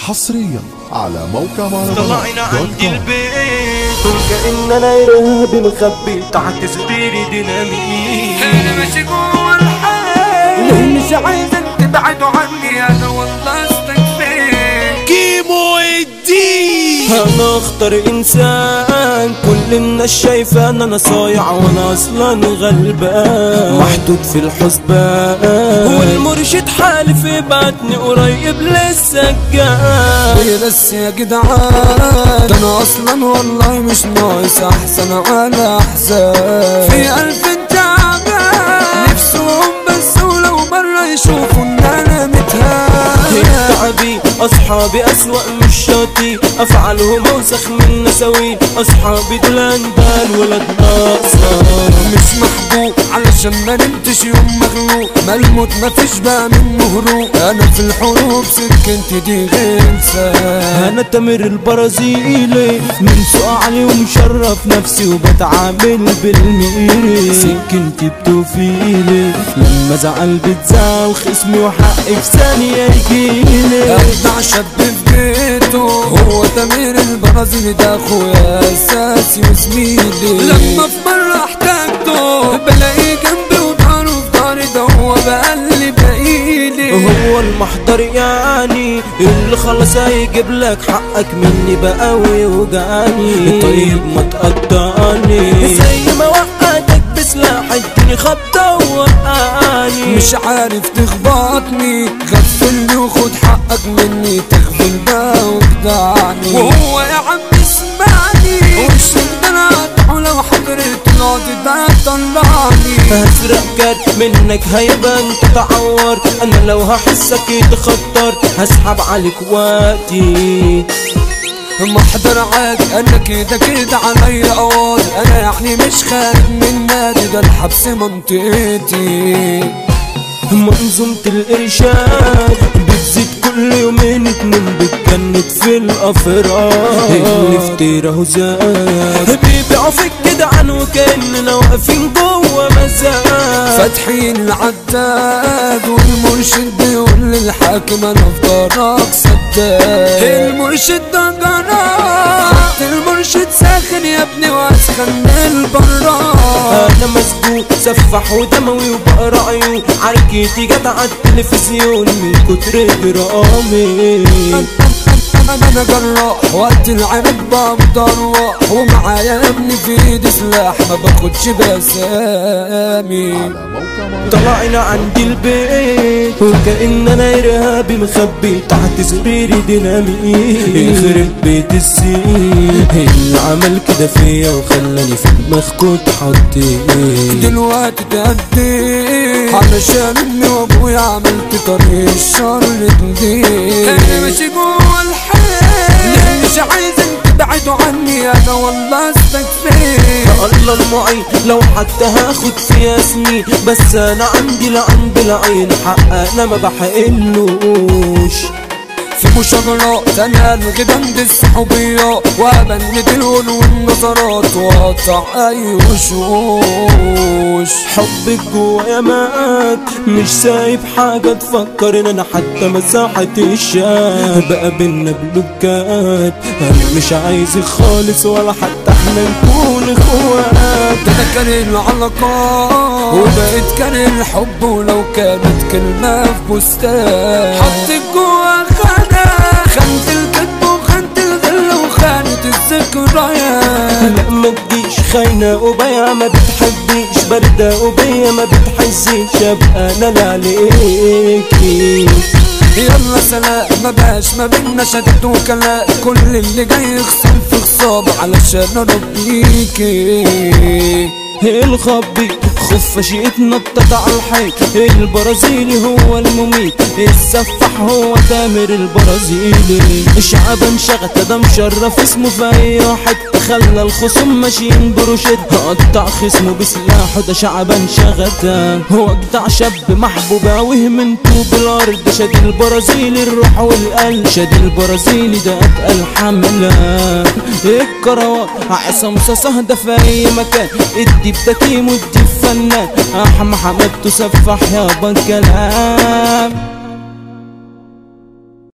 حصريا على موقع طلعنا مهرجانات دوت عند كوم. البيت وكأننا إرهابي مخبي تحت سريري ديناميت انا ماشي جوه الحال ليه مش عايزك تبعدوا عني انا والله استكفيت كيمو الدين انا اختار انسان كل الناس شايفه ان انا صايع وانا اصلا غلبان محطوط في الحسبان والمرشد حالف يبعتني قريب لسه جاي ويا بس يا جدعان ده انا اصلا والله مش ناقص احسن على احسن في الف تعبان نفسهم بس ولو مرة يشوفوا ان انا متهان تعبي اصحابي اسوأ من الشاطي افعالهم اوسخ من نسوي اصحابي دول اندال ولاد ناقصه مش محبوب علشان ما نمتش يوم مغلوب ما الموت ما فيش بقى منه هروب انا في الحروب سكنتي دي غلسة انا تامر البرازيلي من سوق علي ومشرف نفسي وبتعامل بالميري سكنتي بتوفيلي لما زعل بتزاوخ اسمي وحقي في ثانية يجيلي ابدع شاب في بيته هو تمير البرازيلي ده اخويا اساسي وزميلي لما في مرة احتاجته بلاقيه جنبي وضهره في ضهري ده هو بقى اللي باقيلي هو المحضر يعني اللي خلص هيجيب لك حقك مني بقى ويوجعني طيب ما تقطعني زي ما وقعتك بسلاح اديني خبطة ووقعني مش عارف تخبطني غفلني وخد حقك مني تغفل بقى وخدعني وهو يا عم اسمعني وش ده انا هقطعه لو حضرت القاضي ده طلعني هسرق كارت منك هيبقى انت تعور انا لو هحسك يتخطر هسحب عليك وقتي محضر عادي انا كده كده عليا قواضي انا يعني مش خارج من نادي ده الحبس منطقتي منظومة الإرشاد بتزيد كل يومين اتنين بتجند في الأفراد اللي افتراه زاد بيبيعوا في الجدعان وكأننا واقفين جوه مزاد فاتحين العداد والمرشد بيقول للحاكم انا في دارك سداد المرشد ده جنان خط المرشد ساخن يا ابني واسخن من البراد أنا مسجون سفح ودموي وبقرا عيون عركتي جت على التلفزيون من كتر درامي انا جراح وقت العرق بمطروح ومعايا يا ابني في ايدي سلاح ما باخدش بسامي على موقع مهرجانات طلعنا عند البيت وكأننا إرهابي مخبي تحت سريري ديناميت يخرب بيت السين اللي عمل كده فيا وخلاني في دماغ كنت حطيت دلوقتي تأدي علشان امي وابويا عملت طريق الشر جديد انا ماشي جوه الحال مش عايزك تبعدوا عني انا والله استكفيت الله المعين لو حتى هاخد فيها سنين بس انا عندي لعن بالعين حق انا ما بحقلوش في مشاجرات انا الغي بند الصحوبيات وابند الون والنظرات واقطع اي وشوش حبك جوايا مات مش سايب حاجة تفكر ان انا حتى مساحة الشاب بقى بينا بلوكات انا مش عايزك خالص ولا حتى احنا نكون اخوات ده انا كاره العلاقات وبقيت كاره الحب ولو كانت كلمة في بستان حطك جوا خانة خانة الكذب وخانة الغل وخانة الذكريات لا ما تجيش خاينة وبيا ما بتحبيش باردة وبيا ما بتحسيش ابقى انا اللي عليكي يلا سلام ما بقاش ما بينا شدت وكلام كل اللي جاي يخصم في خصام علشان اربيكي الخبي خفاش يتنطط على الحيط البرازيلي هو المميت السفاح هو تامر البرازيلي شعبان شغتة ده مشرف اسمه في اي حتة خلى الخصوم ماشيين بروشت قطع خصمه بسلاحه ده شعبان شغتة هو اجدع شاب محبوب اوي من طوب الارض شاد البرازيلي الروح والقلب شاد البرازيلي ده اتقل حملة الكروات عصام صاصة ده في اي مكان ادي بتكيم وادي فنان احمد حمد تسفح يابا الكلام